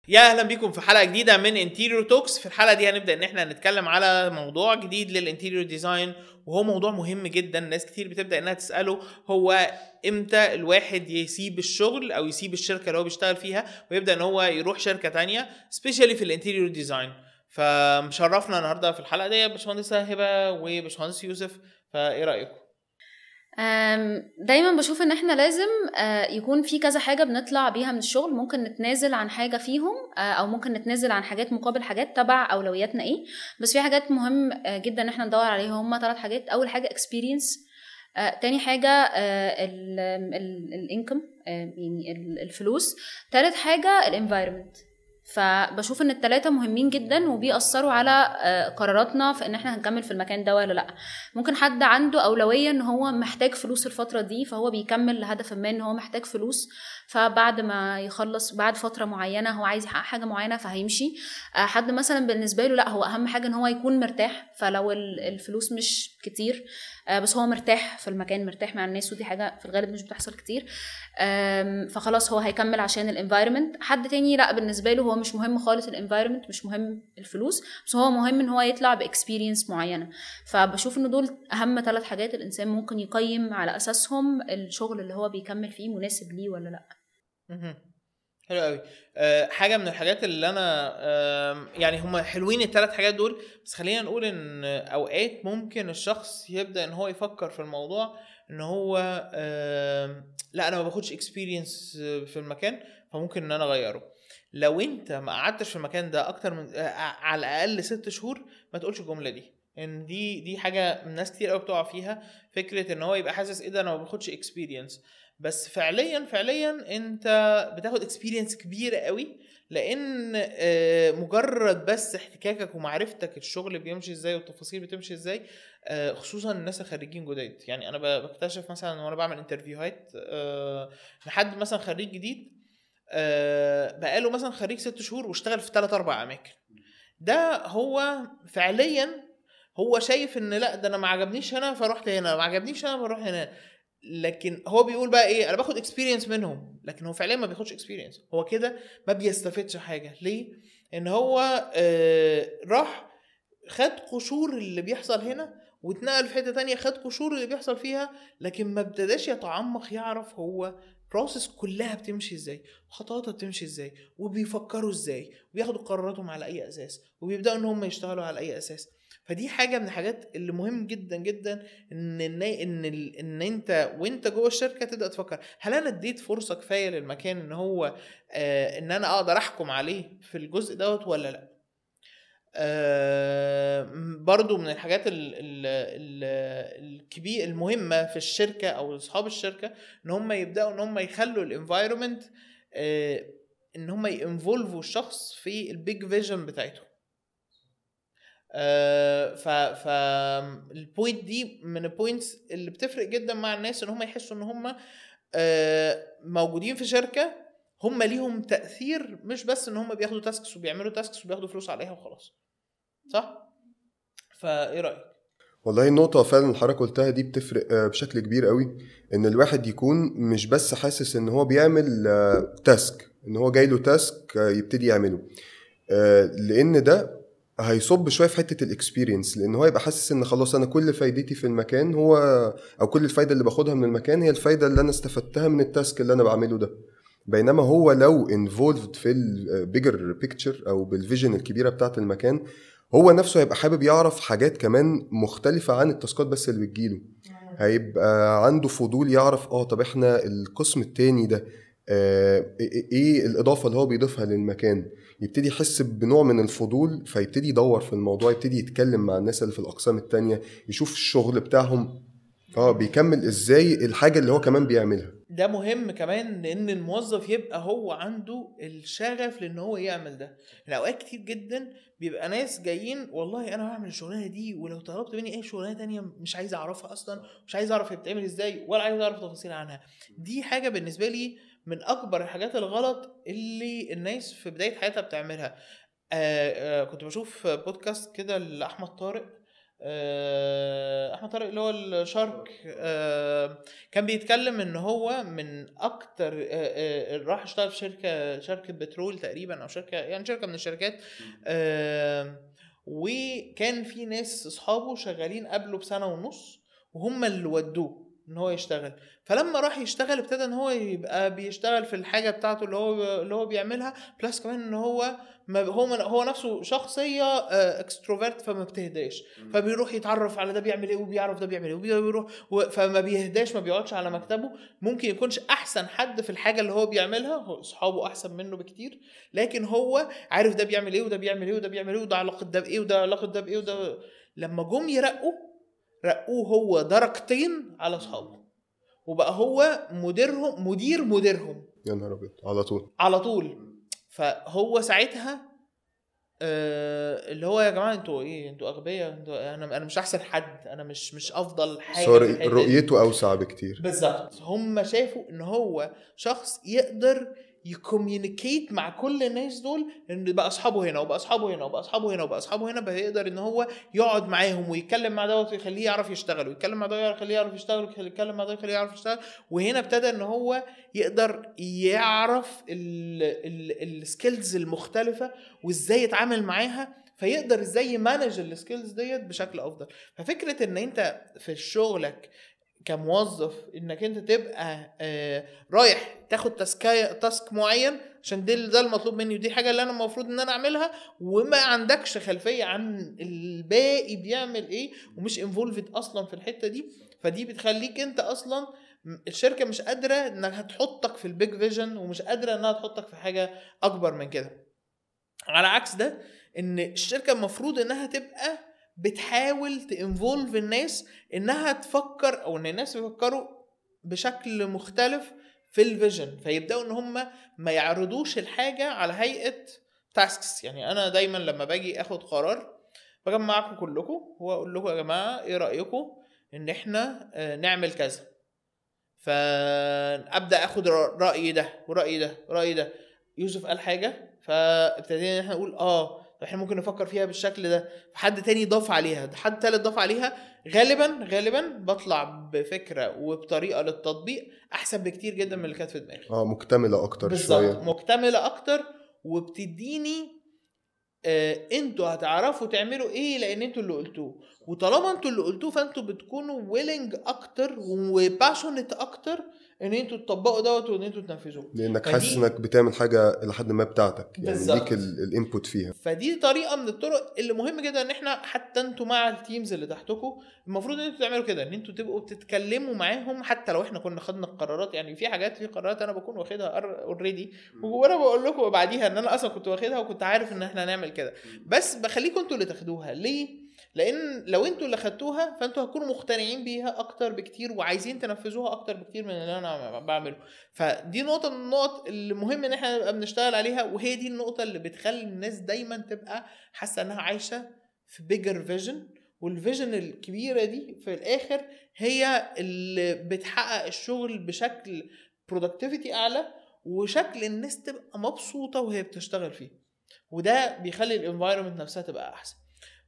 يا اهلا بيكم في حلقه جديده من انتيريور توكس في الحلقه دي هنبدا ان احنا نتكلم على موضوع جديد للانتيريور ديزاين وهو موضوع مهم جدا ناس كتير بتبدا انها تساله هو امتى الواحد يسيب الشغل او يسيب الشركه اللي هو بيشتغل فيها ويبدا ان هو يروح شركه تانية سبيشالي في الانتيريور ديزاين فمشرفنا النهارده في الحلقه دي باشمهندسه هبه وباشمهندس يوسف فايه رايكم دايما بشوف ان احنا لازم آه، يكون في كذا حاجه بنطلع بيها من الشغل ممكن نتنازل عن حاجه فيهم آه، او ممكن نتنازل عن حاجات مقابل حاجات تبع اولوياتنا ايه بس في حاجات مهم آه، جدا ان احنا ندور عليها هم ثلاث حاجات اول حاجه اكسبيرينس تاني حاجة الانكم يعني الفلوس تالت حاجة الانفايرمنت فبشوف ان التلاتة مهمين جدا وبيأثروا على آه، قراراتنا في ان احنا هنكمل في المكان ده ولا لا ممكن حد عنده اولويه ان هو محتاج فلوس الفتره دي فهو بيكمل لهدف ما ان هو محتاج فلوس فبعد ما يخلص بعد فتره معينه هو عايز يحقق حاجه معينه فهيمشي آه، حد مثلا بالنسبه له لا هو اهم حاجه ان هو يكون مرتاح فلو الفلوس مش كتير آه، بس هو مرتاح في المكان مرتاح مع الناس ودي حاجه في الغالب مش بتحصل كتير فخلاص هو هيكمل عشان الانفايرمنت حد تاني لا بالنسبه له هو مش مهم خالص الانفايرمنت مش مهم الفلوس بس هو مهم ان هو يطلع باكسبيرينس معينه فبشوف ان دول اهم ثلاث حاجات الانسان ممكن يقيم على اساسهم الشغل اللي هو بيكمل فيه مناسب ليه ولا لا حلو قوي أه حاجه من الحاجات اللي انا أه يعني هم حلوين الثلاث حاجات دول بس خلينا نقول ان اوقات ممكن الشخص يبدا ان هو يفكر في الموضوع ان هو أه لا انا ما باخدش اكسبيرينس في المكان فممكن ان انا اغيره لو انت ما قعدتش في المكان ده اكتر من آه، على الاقل ست شهور ما تقولش الجمله دي ان دي دي حاجه ناس كتير قوي بتقع فيها فكره ان هو يبقى حاسس ايه ده انا ما باخدش اكسبيرينس بس فعليا فعليا انت بتاخد اكسبيرينس كبيره قوي لان آه، مجرد بس احتكاكك ومعرفتك الشغل بيمشي ازاي والتفاصيل بتمشي ازاي آه، خصوصا الناس الخريجين جداد يعني انا بكتشف مثلا وانا بعمل انترفيوهات لحد مثلا خريج جديد بقاله مثلا خريج ست شهور واشتغل في ثلاث اربع اماكن ده هو فعليا هو شايف ان لا ده انا ما عجبنيش هنا فرحت هنا ما عجبنيش هنا فروح هنا لكن هو بيقول بقى ايه انا باخد اكسبيرينس منهم لكن هو فعليا ما بياخدش اكسبيرينس هو كده ما بيستفدش حاجه ليه ان هو آه راح خد قشور اللي بيحصل هنا واتنقل في حته تانية خد قشور اللي بيحصل فيها لكن ما ابتداش يتعمق يعرف هو بروسس كلها بتمشي ازاي خطواتها بتمشي ازاي وبيفكروا ازاي وبياخدوا قراراتهم على اي اساس وبيبداوا ان هم يشتغلوا على اي اساس فدي حاجه من الحاجات اللي مهم جدا جدا ان ان ان, إن انت وانت جوه الشركه تبدا تفكر هل انا اديت فرصه كفايه للمكان ان هو آه ان انا اقدر احكم عليه في الجزء دوت ولا لا آه برضو من الحاجات الكبير المهمة في الشركة أو أصحاب الشركة إن هم يبدأوا إن هم يخلوا الانفايرمنت آه إن هم ينفولفوا الشخص في البيج فيجن بتاعته آه ف ف البوينت دي من البوينتس اللي بتفرق جدا مع الناس ان هم يحسوا ان هم آه موجودين في شركه هم ليهم تاثير مش بس ان هم بياخدوا تاسكس وبيعملوا تاسكس وبياخدوا فلوس عليها وخلاص صح فايه رايك والله النقطة فعلا اللي حضرتك قلتها دي بتفرق آه، بشكل كبير قوي ان الواحد يكون مش بس حاسس ان هو بيعمل تاسك آه، ان هو جاي له تاسك آه، يبتدي يعمله لان ده هيصب شويه في حته الاكسبيرينس لان هو يبقى حاسس ان خلاص انا كل فايدتي في المكان هو او كل الفايده اللي باخدها من المكان هي الفايده اللي انا استفدتها من التاسك اللي انا بعمله ده بينما هو لو انفولفد في البيجر بيكتشر او بالفيجن الكبيره بتاعه المكان هو نفسه هيبقى حابب يعرف حاجات كمان مختلفه عن التاسكات بس اللي بتجيله هيبقى عنده فضول يعرف اه طب احنا القسم التاني ده آه ايه الاضافه اللي هو بيضيفها للمكان يبتدي يحس بنوع من الفضول فيبتدي يدور في الموضوع يبتدي يتكلم مع الناس اللي في الاقسام التانية يشوف الشغل بتاعهم اه بيكمل ازاي الحاجه اللي هو كمان بيعملها ده مهم كمان لان الموظف يبقى هو عنده الشغف لان هو يعمل ده الاوقات كتير جدا بيبقى ناس جايين والله انا هعمل الشغلانه دي ولو طلبت مني اي شغلانه تانية مش عايز اعرفها اصلا مش عايز اعرف هي بتتعمل ازاي ولا عايز اعرف تفاصيل عنها دي حاجه بالنسبه لي من اكبر الحاجات الغلط اللي الناس في بدايه حياتها بتعملها آه آه كنت بشوف بودكاست كده لاحمد طارق آه، احمد طارق اللي هو الشارك آه، كان بيتكلم ان هو من اكتر آه، آه، راح اشتغل في شركه شركه بترول تقريبا او شركه يعني شركه من الشركات آه، وكان في ناس اصحابه شغالين قبله بسنه ونص وهم اللي ودوه ان هو يشتغل فلما راح يشتغل ابتدى ان هو يبقى بيشتغل في الحاجه بتاعته اللي هو اللي هو بيعملها بلس كمان ان هو ما هو هو نفسه شخصيه اكستروفرت فما بتهداش فبيروح يتعرف على ده بيعمل ايه وبيعرف ده بيعمل ايه وبيروح و- فما بيهداش ما بيقعدش على مكتبه ممكن يكونش احسن حد في الحاجه اللي هو بيعملها هو اصحابه احسن منه بكتير لكن هو عارف ده بيعمل ايه وده بيعمل ايه وده بيعمل ايه وده علاقه ده بايه وده علاقه ده بايه وده لما جم يرقوا رقوه هو درجتين على اصحابه وبقى هو مديرهم مدير مديرهم يا نهار ابيض على طول على طول فهو ساعتها آه اللي هو يا جماعه انتوا ايه انتوا اغبياء انتوا انا انا مش احسن حد انا مش مش افضل حاجه صار في الحتة دي. رؤيته اوسع بكتير بالظبط هم شافوا ان هو شخص يقدر يكوميونيكيت مع كل الناس دول ان بقى اصحابه هنا وبقى اصحابه هنا وبقى اصحابه هنا وبقى اصحابه هنا بقى يقدر ان هو يقعد معاهم ويتكلم مع دوت ويخليه يعرف يشتغل ويتكلم مع دوت يخليه يعرف يشتغل ويتكلم مع دوت يخليه يعرف يشتغل وهنا ابتدى ان هو يقدر يعرف السكيلز المختلفه وازاي يتعامل معاها فيقدر ازاي يمانج السكيلز ديت بشكل افضل ففكره ان انت في شغلك كموظف انك انت تبقى آه رايح تاخد تاسكايه تاسك معين عشان ده ده المطلوب مني ودي حاجه اللي انا المفروض ان انا اعملها وما عندكش خلفيه عن الباقي بيعمل ايه ومش انفولفد اصلا في الحته دي فدي بتخليك انت اصلا م- الشركه مش قادره انها تحطك في البيج فيجن ومش قادره انها تحطك في حاجه اكبر من كده على عكس ده ان الشركه المفروض انها تبقى بتحاول تانفولف الناس انها تفكر او ان الناس يفكروا بشكل مختلف في الفيجن فيبداوا ان هم ما يعرضوش الحاجه على هيئه تاسكس يعني انا دايما لما باجي اخد قرار بجمعكم كلكم واقول لكم يا جماعه ايه رايكم ان احنا آه، نعمل كذا فابدا اخد رأ- راي ده وراي ده وراي ده يوسف قال حاجه فابتدينا ان احنا نقول اه طب احنا ممكن نفكر فيها بالشكل ده فحد تاني ضاف عليها حد تالت ضاف عليها غالبا غالبا بطلع بفكره وبطريقه للتطبيق احسن بكتير جدا من اللي كانت في دماغي اه مكتمله اكتر بالظبط شويه مكتمله اكتر وبتديني آه انتوا هتعرفوا تعملوا ايه لان انتوا اللي قلتوه وطالما انتوا اللي قلتوه فانتوا بتكونوا ويلنج اكتر وباشونت اكتر ان انتوا تطبقوا دوت وان انتوا تنفذوه لانك فدي- حاسس انك بتعمل حاجه لحد ما بتاعتك يعني بالظبط. ليك الانبوت فيها فدي طريقه من الطرق اللي مهم جدا ان احنا حتى انتوا مع التيمز اللي تحتكم المفروض ان انتوا تعملوا كده ان انتوا تبقوا بتتكلموا معاهم حتى لو احنا كنا خدنا القرارات يعني في حاجات في قرارات انا بكون واخدها اوريدي وانا بقول لكم بعديها ان انا اصلا كنت واخدها وكنت عارف ان احنا هنعمل كده بس بخليكم انتوا اللي تاخدوها ليه لان لو انتوا اللي خدتوها فانتوا هتكونوا مقتنعين بيها اكتر بكتير وعايزين تنفذوها اكتر بكتير من اللي انا بعمله فدي نقطه من النقط اللي مهم ان احنا نبقى بنشتغل عليها وهي دي النقطه اللي بتخلي الناس دايما تبقى حاسه انها عايشه في بيجر فيجن والفيجن الكبيره دي في الاخر هي اللي بتحقق الشغل بشكل برودكتيفيتي اعلى وشكل الناس تبقى مبسوطه وهي بتشتغل فيه وده بيخلي الانفايرمنت نفسها تبقى احسن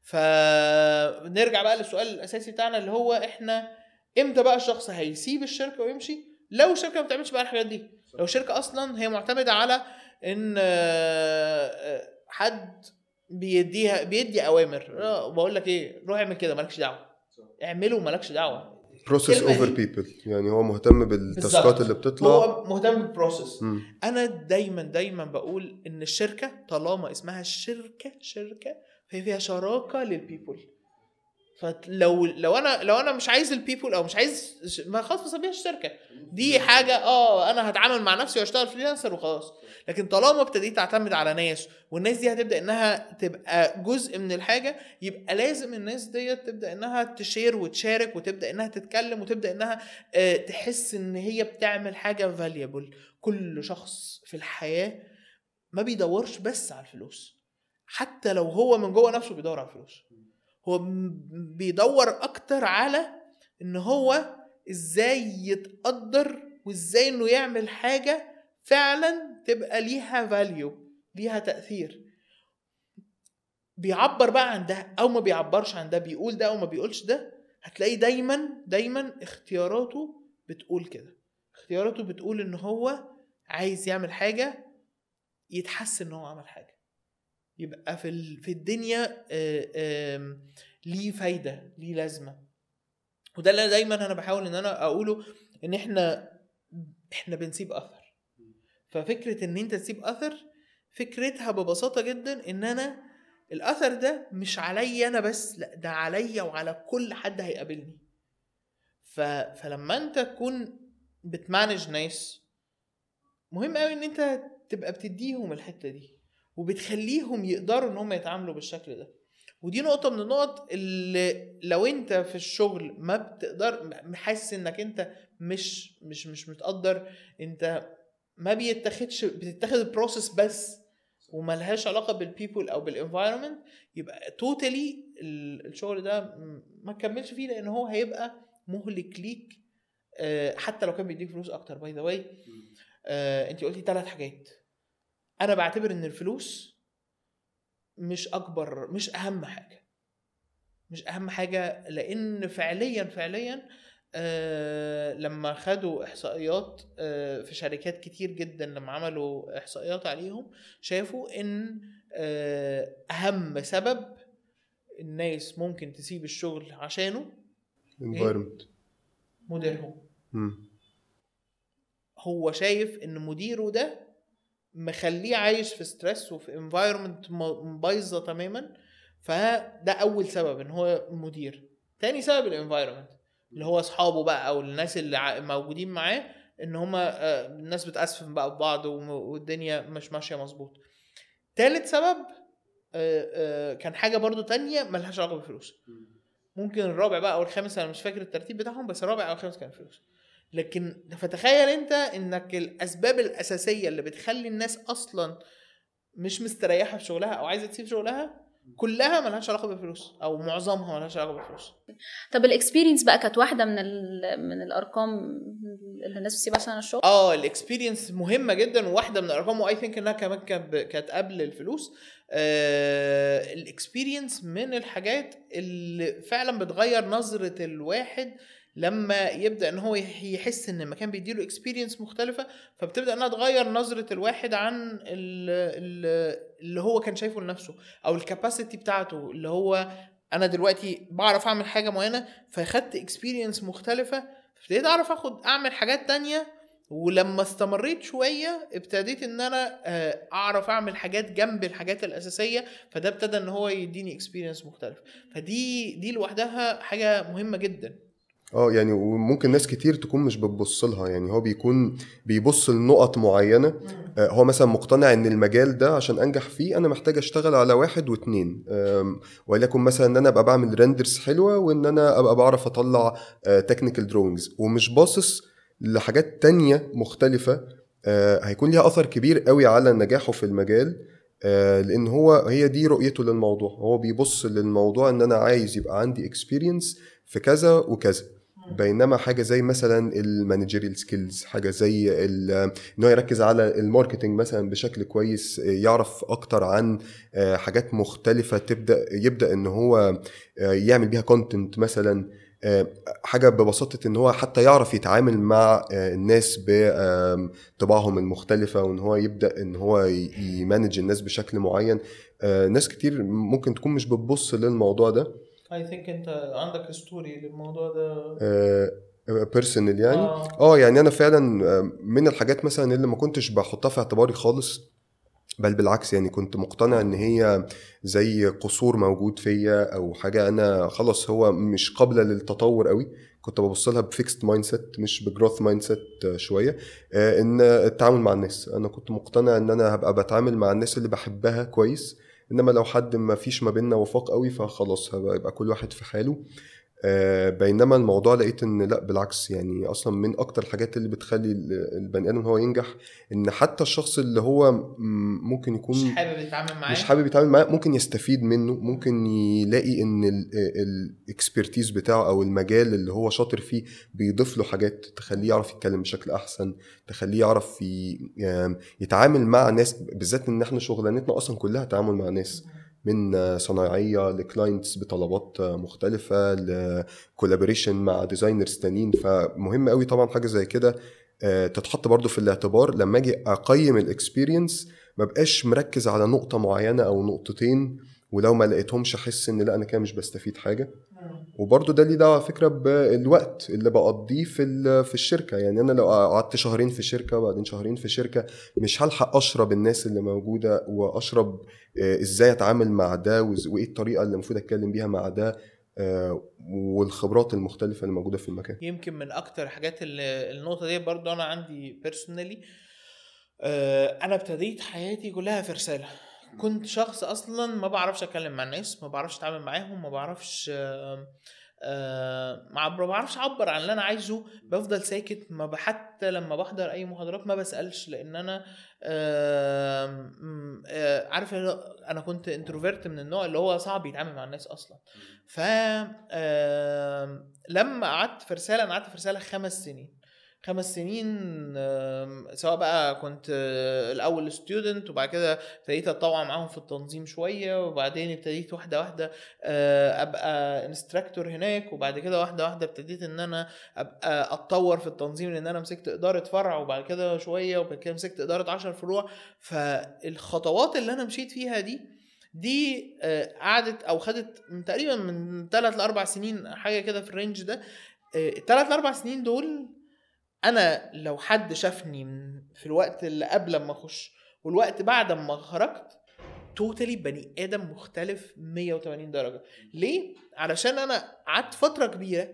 فنرجع بقى للسؤال الاساسي بتاعنا اللي هو احنا امتى بقى الشخص هيسيب الشركه ويمشي لو الشركه ما بتعملش بقى الحاجات دي لو الشركه اصلا هي معتمده على ان آه، آه، حد بيديها بيدي اوامر آه، بقول لك ايه روح اعمل كده مالكش دعوه اعمله ومالكش دعوه بروسيس الكلمة اوفر دي- بيبل يعني هو مهتم بالتاسكات بالظبط. اللي بتطلع هو مهتم بالبروسيس مم. انا دايما دايما بقول ان الشركه طالما اسمها الشركه شركه فهي فيها شراكه للبيبول فلو لو انا لو انا مش عايز البيبول او مش عايز ش- ما خلاص بسميها الشركه دي حاجه اه انا هتعامل مع نفسي واشتغل فريلانسر وخلاص لكن طالما ابتديت اعتمد على ناس والناس دي هتبدا انها تبقى جزء من الحاجه يبقى لازم الناس ديت تبدا انها تشير وتشارك وتبدا انها تتكلم وتبدا انها آه، تحس ان هي بتعمل حاجه فاليبل كل شخص في الحياه ما بيدورش بس على الفلوس حتى لو هو من جوه نفسه بيدور على الفلوس هو م- بيدور اكتر على ان هو ازاي يتقدر وازاي انه يعمل حاجه فعلا تبقى ليها فاليو ليها تاثير بيعبر بقى عن ده او ما بيعبرش عن ده بيقول ده او ما بيقولش ده هتلاقي دايما دايما اختياراته بتقول كده اختياراته بتقول ان هو عايز يعمل حاجه يتحس ان هو عمل حاجه يبقى في ال- في الدنيا آه، آم، ليه فايده ليه لازمه وده اللي دايما انا بحاول ان انا اقوله ان احنا احنا بنسيب اثر ففكره ان انت تسيب اثر فكرتها ببساطه جدا ان انا الاثر ده مش عليا انا بس لا ده عليا وعلى كل حد هيقابلني ف... فلما انت تكون بتمانج ناس مهم قوي ان انت تبقى بتديهم الحته دي وبتخليهم يقدروا ان هم يتعاملوا بالشكل ده ودي نقطة من النقط اللي لو انت في الشغل ما بتقدر حاسس انك انت مش مش مش متقدر انت ما بيتاخدش بتتاخد البروسيس بس وملهاش علاقة بالبيبول او بالانفايرمنت يبقى توتالي الشغل ده م- ما تكملش فيه لان هو هيبقى مهلك ليك آه، حتى لو كان بيديك فلوس اكتر باي ذا واي انت قلتي ثلاث حاجات انا بعتبر ان الفلوس مش اكبر مش اهم حاجه مش اهم حاجه لان فعليا فعليا آه لما خدوا احصائيات آه في شركات كتير جدا لما عملوا احصائيات عليهم شافوا ان آه اهم سبب الناس ممكن تسيب الشغل عشانه environment مديرهم مم. هو شايف ان مديره ده مخليه عايش في ستريس وفي انفايرمنت بايظه تماما فده اول سبب ان هو مدير تاني سبب الانفايرمنت اللي هو اصحابه بقى او الناس اللي ع- موجودين معاه ان هما آه، الناس بتأسفن بقى ببعض وم- والدنيا مش ماشيه مظبوط تالت سبب آه، آه، كان حاجه برضو تانية ملهاش علاقه بالفلوس ممكن الرابع بقى او الخامس انا مش فاكر الترتيب بتاعهم بس الرابع او الخامس كان فلوس لكن فتخيل انت انك الاسباب الاساسيه اللي بتخلي الناس اصلا مش مستريحه في شغلها او عايزه تسيب شغلها كلها ملهاش علاقه بالفلوس او معظمها ملهاش علاقه بالفلوس طب الاكسبيرينس بقى كانت واحده من ال... من الارقام اللي الناس بتسيب عشان الشغل اه الاكسبيرينس مهمه جدا وواحده من الارقام واي ثينك انها كمان كانت كانت قبل الفلوس آه الاكسبيرينس من الحاجات اللي فعلا بتغير نظره الواحد لما يبدا ان هو يح- يحس ان المكان بيديله اكسبيرينس مختلفه فبتبدا انها تغير نظره الواحد عن ال- ال- اللي هو كان شايفه لنفسه او الكاباسيتي بتاعته اللي هو انا دلوقتي بعرف اعمل حاجه معينه فخدت اكسبيرينس مختلفه ابتديت اعرف اخد اعمل حاجات تانية ولما استمريت شويه ابتديت ان انا آه، اعرف اعمل حاجات جنب الحاجات الاساسيه فده ابتدى ان هو يديني اكسبيرينس مختلف فدي دي لوحدها حاجه مهمه جدا اه يعني وممكن ناس كتير تكون مش بتبص لها يعني هو بيكون بيبص لنقط معينه آه، هو مثلا مقتنع ان المجال ده عشان انجح فيه انا محتاج اشتغل على واحد واتنين آم، وليكن مثلا ان انا ابقى بعمل ريندرز حلوه وان انا ابقى بعرف اطلع تكنيكال دروينجز ومش باصص لحاجات تانية مختلفه آه، هيكون ليها اثر كبير قوي على نجاحه في المجال آه، لان هو هي دي رؤيته للموضوع هو بيبص للموضوع ان انا عايز يبقى عندي اكسبيرينس في كذا وكذا بينما حاجه زي مثلا المانجيريال سكيلز حاجه زي ال- ان هو يركز على الماركتنج مثلا بشكل كويس يعرف اكتر عن آه، حاجات مختلفه تبدا يبدا ان هو آه، يعمل بيها كونتنت مثلا آه، حاجه ببساطه ان هو حتى يعرف يتعامل مع آه، الناس بطباعهم المختلفه وان هو يبدا ان هو ي- يمانج الناس بشكل معين آه، ناس كتير ممكن تكون مش بتبص للموضوع ده اي ثينك انت عندك ستوري للموضوع ده بيرسونال يعني آه. اه يعني انا فعلا آه، من الحاجات مثلا اللي ما كنتش بحطها في اعتباري خالص بل بالعكس يعني كنت مقتنع ان هي زي قصور موجود فيا او حاجه انا خلاص هو مش قابله للتطور قوي كنت ببص لها بفيكست مايند سيت مش بجروث مايند سيت شويه آه، ان التعامل مع الناس انا كنت مقتنع ان انا هبقى بتعامل مع الناس اللي بحبها كويس انما لو حد ما فيش ما بيننا وفاق قوي فخلاص هبقى يبقى كل واحد في حاله آه، بينما الموضوع لقيت ان لا بالعكس يعني اصلا من اكتر الحاجات اللي بتخلي ال- البني ادم هو ينجح ان حتى الشخص اللي هو م- ممكن يكون مش حابب يتعامل معاه مش حابب يتعامل معاه ممكن يستفيد منه ممكن يلاقي ان الاكسبرتيز بتاعه او المجال اللي هو شاطر فيه بيضيف له حاجات تخليه يعرف يتكلم بشكل احسن تخليه يعرف ي- يتعامل مع ناس بالذات ان احنا شغلانتنا اصلا كلها تعامل مع ناس من آه، صنايعيه لكلاينتس بطلبات آه، مختلفه لكولابوريشن مع ديزاينرز تانيين فمهم قوي طبعا حاجه زي كده آه، تتحط برضو في الاعتبار لما اجي اقيم الاكسبيرينس ما بقاش مركز على نقطه معينه او نقطتين ولو ما لقيتهمش احس ان لا انا كده مش بستفيد حاجه وبرضه ده ليه دعوه على فكره بالوقت اللي بقضيه في ال- في الشركه يعني انا لو قعدت شهرين في شركه وبعدين شهرين في شركه مش هلحق اشرب الناس اللي موجوده واشرب آه، ازاي اتعامل مع ده وإز- وايه الطريقه اللي المفروض اتكلم بيها مع ده آه، والخبرات المختلفه اللي موجوده في المكان يمكن من اكتر الحاجات اللي النقطه دي برضو انا عندي بيرسونالي انا ابتديت حياتي كلها في رساله كنت شخص اصلا ما بعرفش اتكلم مع الناس ما بعرفش اتعامل معاهم ما بعرفش آه، آه، ما عب- ما بعرفش اعبر عن اللي انا عايزه بفضل ساكت ما ب- حتى لما بحضر اي محاضرات ما بسالش لان انا آه، م- آه، عارف انا كنت انتروفيرت من النوع اللي هو صعب يتعامل مع الناس اصلا ف آم، لما قعدت في رساله انا قعدت في رساله خمس سنين خمس سنين آم، سواء بقى كنت آه، الاول ستودنت وبعد كده ابتديت اتطوع معاهم في التنظيم شويه وبعدين ابتديت واحده واحده آه، ابقى انستراكتور هناك وبعد كده واحده واحده ابتديت ان انا ابقى اتطور في التنظيم لان انا مسكت اداره فرع وبعد كده شويه وبعد كده مسكت اداره 10 فروع فالخطوات اللي انا مشيت فيها دي دي آه، قعدت او خدت من تقريبا من ثلاث لاربع سنين حاجه كده في الرينج ده الثلاث لاربع سنين دول انا لو حد شافني من في الوقت اللي قبل ما اخش والوقت بعد ما خرجت توتالي بني ادم مختلف 180 درجه ليه علشان انا قعدت فتره كبيره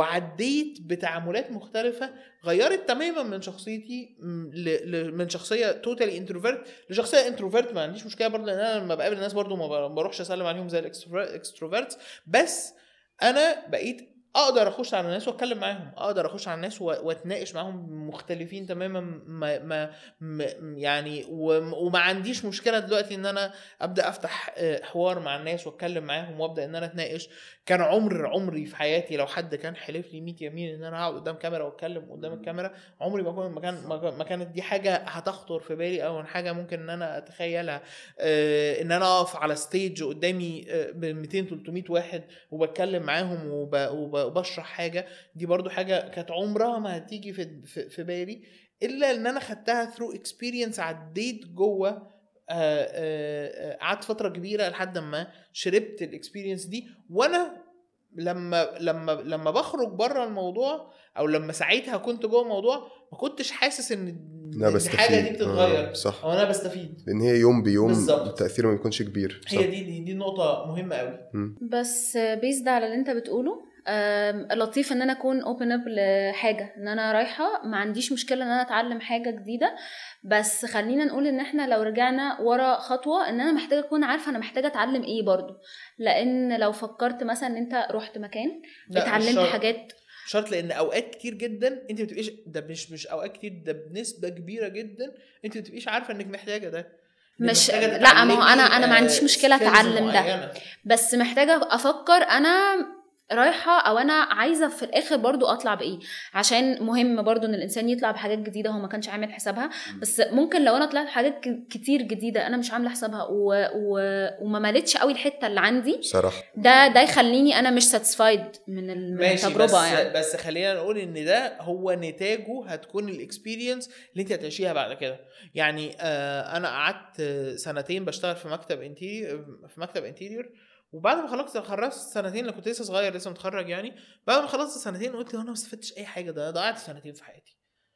وعديت بتعاملات مختلفه غيرت تماما من شخصيتي م- ل- ل- من شخصيه توتالي انتروفيرت لشخصيه انتروفيرت ما عنديش مشكله برضه لان انا لما بقابل الناس برضه ما ب- بروحش اسلم عليهم زي الاكستروفيرتس بس انا بقيت اقدر اخش على الناس واتكلم معاهم اقدر اخش على الناس و- واتناقش معاهم مختلفين تماما ما ما ما يعني وم- وما عنديش مشكله دلوقتي ان انا ابدا افتح آه، حوار مع الناس واتكلم معاهم وابدا ان انا اتناقش كان عمر عمري في حياتي لو حد كان حلف لي 100 يمين ان انا هقعد قدام كاميرا واتكلم قدام الكاميرا عمري ما كان ما كان ما كانت دي حاجه هتخطر في بالي او حاجه ممكن ان انا اتخيلها آه، ان انا اقف على ستيج قدامي آه، ب 200 300 واحد وبتكلم معاهم وب... وب... وبشرح حاجه دي برضو حاجه كانت عمرها ما هتيجي في في, في بالي الا ان انا خدتها ثرو اكسبيرينس عديت جوه آه، آه، آه، قعدت فتره كبيره لحد ما شربت الاكسبيرينس دي وانا لما لما لما بخرج بره الموضوع او لما ساعتها كنت جوه الموضوع ما كنتش حاسس ان لا إن الحاجه دي بستفيد بتتغير آه، صح او انا بستفيد لان هي يوم بيوم بالظبط. التاثير ما بيكونش كبير صح هي دي دي, دي نقطه مهمه قوي بس بيزد على اللي انت بتقوله آم، لطيف ان انا اكون اوبن اب لحاجه ان انا رايحه ما عنديش مشكله ان انا اتعلم حاجه جديده بس خلينا نقول ان احنا لو رجعنا ورا خطوه ان انا محتاجه اكون عارفه انا محتاجه اتعلم ايه برضو لان لو فكرت مثلا ان انت رحت مكان لا، مش اتعلمت شرط. حاجات مش شرط لان اوقات كتير جدا انت ما بتبقيش ده مش مش اوقات كتير ده بنسبه كبيره جدا انت ما بتبقيش عارفه انك محتاجه ده إنك مش- محتاجة لا، ما هو تتعلمي، أنا- أنا ما عنديش آه، مشكلة skills أتعلم ده. معينة. بس محتاجه افكر انا رايحه او انا عايزه في الاخر برضو اطلع بايه عشان مهم برضو ان الانسان يطلع بحاجات جديده هو ما كانش عامل حسابها بس ممكن لو انا طلعت بحاجات ك- كتير جديده انا مش عامله حسابها و... و... وما مالتش قوي الحته اللي عندي صراحه ده ده يخليني انا مش ساتسفايد من ال- من ماشي التجربه بس يعني بس خلينا نقول ان ده هو نتاجه هتكون الاكسبيرينس اللي انت هتعيشيها بعد كده يعني آه انا قعدت سنتين بشتغل في مكتب انتيريور في مكتب انتيريور وبعد ما خلصت خلصت سنتين اللي كنت لسه صغير لسه متخرج يعني بعد ما خلصت السنتين قلت انا ما استفدتش اي حاجه ده ضيعت سنتين في حياتي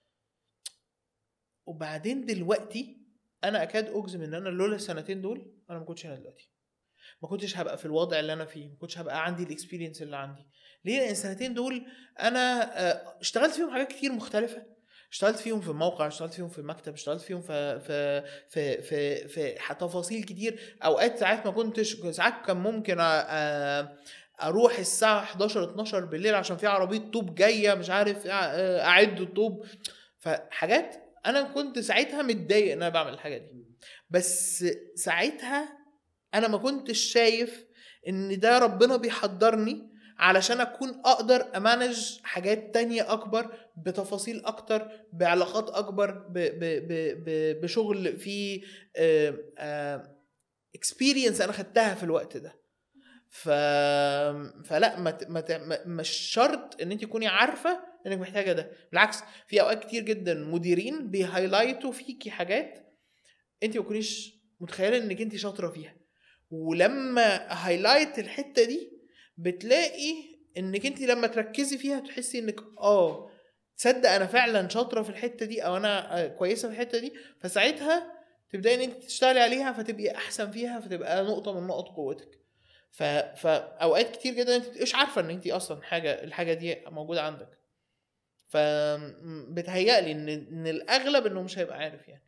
وبعدين دلوقتي انا اكاد اجزم ان انا لولا السنتين دول انا ما كنتش هنا دلوقتي ما كنتش هبقى في الوضع اللي انا فيه ما كنتش هبقى عندي الاكسبيرينس اللي عندي ليه لان السنتين دول انا آه، اشتغلت فيهم حاجات كتير مختلفه اشتغلت فيهم في الموقع اشتغلت فيهم في المكتب اشتغلت فيهم في في في في, في ح- تفاصيل كتير اوقات ساعات ما كنتش ساعات كان ممكن أ- أ- اروح الساعه 11 12 بالليل عشان في عربيه طوب جايه مش عارف أ- اعد الطوب فحاجات انا كنت ساعتها متضايق ان انا بعمل الحاجه دي بس ساعتها انا ما كنتش شايف ان ده ربنا بيحضرني علشان اكون اقدر امانج حاجات تانية اكبر بتفاصيل اكتر بعلاقات اكبر ب ب ب ب بشغل فيه آه، آه، اكسبيرينس انا خدتها في الوقت ده ف... فلا ما ت... ما ت... ما- مش شرط ان انت تكوني عارفه انك محتاجه ده بالعكس في اوقات كتير جدا مديرين بيهايلايتوا فيكي حاجات انت ما تكونيش متخيله انك انت شاطره فيها ولما هايلايت الحته دي بتلاقي انك انت لما تركزي فيها تحسي انك اه تصدق انا فعلا شاطره في الحته دي او انا آه، كويسه في الحته دي فساعتها تبداي ان انت تشتغلي عليها فتبقي احسن فيها فتبقى نقطه من نقط قوتك ف... فاوقات كتير جدا انت مش عارفه ان انت اصلا حاجه الحاجه دي موجوده عندك ف بتهيألي ان ان الاغلب انه مش هيبقى عارف يعني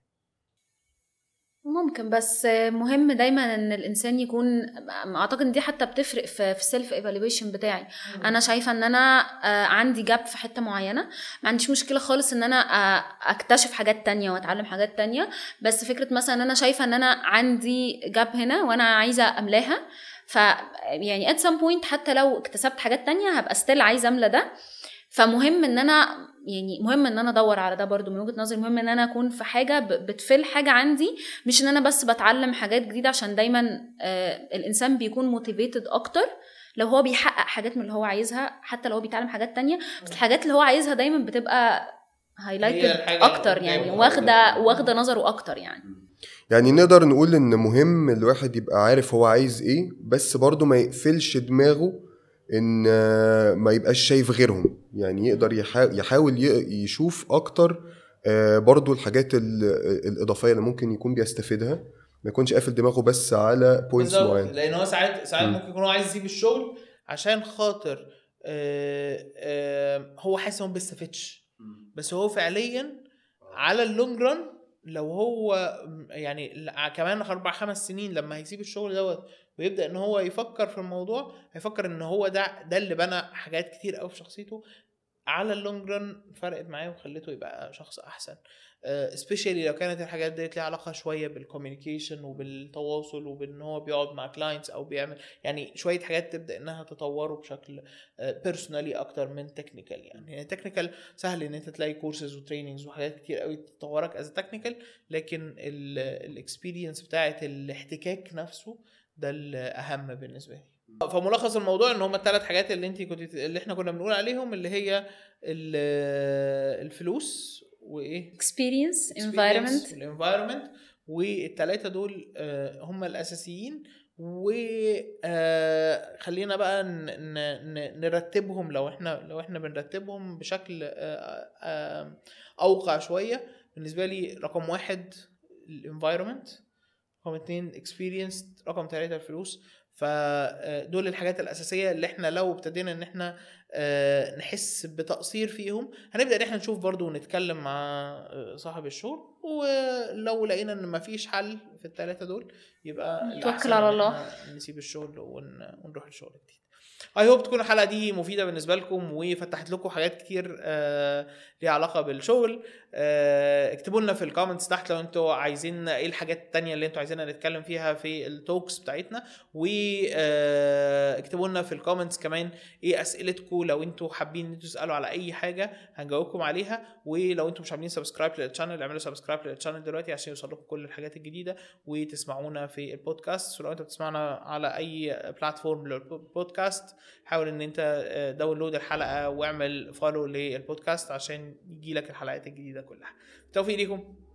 ممكن بس مهم دايما ان الانسان يكون اعتقد ان دي حتى بتفرق في في السيلف ايفالويشن بتاعي انا شايفه ان انا آه، عندي جاب في حته معينه ما عنديش مشكله خالص ان انا آه، اكتشف حاجات تانية واتعلم حاجات تانية بس فكره مثلا ان انا شايفه ان انا عندي جاب هنا وانا عايزه املاها ف يعني at some point حتى لو اكتسبت حاجات تانية هبقى ستيل عايزه املى ده فمهم ان انا يعني مهم ان انا ادور على ده برضو من وجهه نظري مهم ان انا اكون في حاجه ب- بتفل حاجه عندي مش ان انا بس بتعلم حاجات جديده عشان دايما آه الانسان بيكون موتيفيتد اكتر لو هو بيحقق حاجات من اللي هو عايزها حتى لو هو بيتعلم حاجات تانية بس الحاجات اللي هو عايزها دايما بتبقى هي هايلايتد الحاجة اكتر اللي يعني قدامه. واخده واخده نظره اكتر يعني يعني نقدر نقول ان مهم الواحد يبقى عارف هو عايز ايه بس برضه ما يقفلش دماغه ان آه، ما يبقاش شايف غيرهم يعني يقدر يحا- يحاول ي- يشوف اكتر آه، برضه الحاجات ال- الاضافيه اللي ممكن يكون بيستفيدها ما يكونش قافل دماغه بس على بوينتس بالظبط معينه لان هو ساعات ساعات مم. ممكن يكون هو عايز يسيب الشغل عشان خاطر آه، آه، هو حاسس ان هو ما بيستفدش بس هو فعليا على اللونج ران لو هو م- يعني ل- كمان اربع خمس سنين لما هيسيب الشغل دوت ويبدا ان هو يفكر في الموضوع هيفكر ان هو ده ده اللي بنى حاجات كتير قوي في شخصيته على اللونج ران فرقت معاه وخلته يبقى شخص احسن سبيشالي لو كانت الحاجات ديت ليها علاقه شويه بالكوميونيكيشن وبالتواصل وبان هو بيقعد مع كلاينتس او بيعمل يعني شويه حاجات تبدا انها تطوره بشكل بيرسونالي اكتر من تكنيكال يعني يعني تكنيكال سهل ان انت تلاقي كورسز وتريننجز وحاجات كتير قوي تطورك از تكنيكال لكن الاكسبيرينس بتاعه الاحتكاك نفسه ده الاهم بالنسبه لي فملخص الموضوع ان هم الثلاث حاجات اللي انت كنت اللي احنا كنا بنقول عليهم اللي هي ال- الفلوس وايه experience environment الانفايرمنت والثلاثه دول آه، هم الاساسيين وخلينا بقى ن- ن- ن- نرتبهم لو احنا لو احنا بنرتبهم بشكل آه، آه، اوقع شويه بالنسبه لي رقم واحد الانفايرمنت رقم اتنين اكسبيرينس رقم ثلاثة الفلوس فدول الحاجات الأساسية اللي احنا لو ابتدينا ان احنا آه، نحس بتقصير فيهم هنبدأ ان احنا نشوف برضو ونتكلم مع آه، صاحب الشغل ولو لقينا ان مفيش حل في الثلاثة دول يبقى نتوكل الأحسن على إن الله. إحنا نسيب الشغل ون- ونروح لشغل جديد اي هوب تكون الحلقه دي مفيده بالنسبه لكم وفتحت لكم حاجات كتير آه ليها علاقه بالشغل آه اكتبوا لنا في الكومنتس تحت لو انتوا عايزين ايه الحاجات التانية اللي انتوا عايزيننا نتكلم فيها في التوكس بتاعتنا واكتبوا لنا في الكومنتس كمان ايه اسئلتكم لو انتوا حابين ان انتوا تسالوا على اي حاجه هنجاوبكم عليها ولو انتوا مش عاملين سبسكرايب للشانل اعملوا سبسكرايب للشانل دلوقتي عشان يوصل لكم كل الحاجات الجديده وتسمعونا في البودكاست ولو انت بتسمعنا على اي بلاتفورم للبودكاست حاول ان انت آه، داونلود الحلقه واعمل فولو للبودكاست عشان يجي لك الحلقات الجديده كلها بالتوفيق ليكم